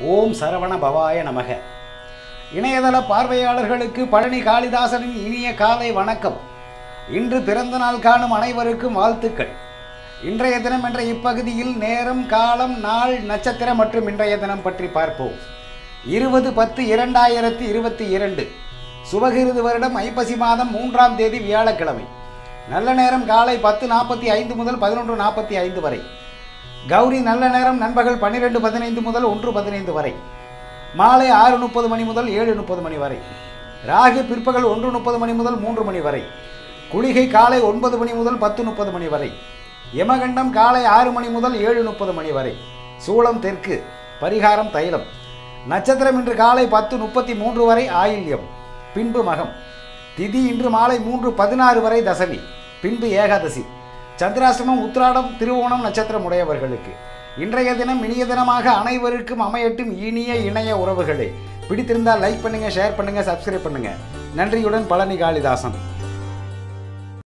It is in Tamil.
ஓம் சரவண பவாய நமக இணையதள பார்வையாளர்களுக்கு பழனி காளிதாசனின் இனிய காலை வணக்கம் இன்று பிறந்த நாள் காணும் அனைவருக்கும் வாழ்த்துக்கள் இன்றைய தினம் என்ற இப்பகுதியில் நேரம் காலம் நாள் நட்சத்திரம் மற்றும் இன்றைய தினம் பற்றி பார்ப்போம் இருபது பத்து இரண்டாயிரத்தி இருபத்தி இரண்டு சுபகிருது வருடம் ஐப்பசி மாதம் மூன்றாம் தேதி வியாழக்கிழமை நல்ல நேரம் காலை பத்து நாற்பத்தி ஐந்து முதல் பதினொன்று நாற்பத்தி ஐந்து வரை கௌரி நல்ல நேரம் நண்பகல் பன்னிரெண்டு பதினைந்து முதல் ஒன்று பதினைந்து வரை மாலை ஆறு முப்பது மணி முதல் ஏழு முப்பது மணி வரை ராகு பிற்பகல் ஒன்று முப்பது மணி முதல் மூன்று மணி வரை குளிகை காலை ஒன்பது மணி முதல் பத்து முப்பது மணி வரை யமகண்டம் காலை ஆறு மணி முதல் ஏழு முப்பது மணி வரை சூளம் தெற்கு பரிகாரம் தைலம் நட்சத்திரம் இன்று காலை பத்து முப்பத்தி மூன்று வரை ஆயில்யம் பின்பு மகம் திதி இன்று மாலை மூன்று பதினாறு வரை தசமி பின்பு ஏகாதசி சந்திராசிரமம் உத்திராடம் திருவோணம் நட்சத்திரம் உடையவர்களுக்கு இன்றைய தினம் இனிய தினமாக அனைவருக்கும் அமையட்டும் இனிய இணைய உறவுகளே பிடித்திருந்தால் லைக் பண்ணுங்க ஷேர் பண்ணுங்க சப்ஸ்கிரைப் பண்ணுங்க நன்றியுடன் பழனி காளிதாசன்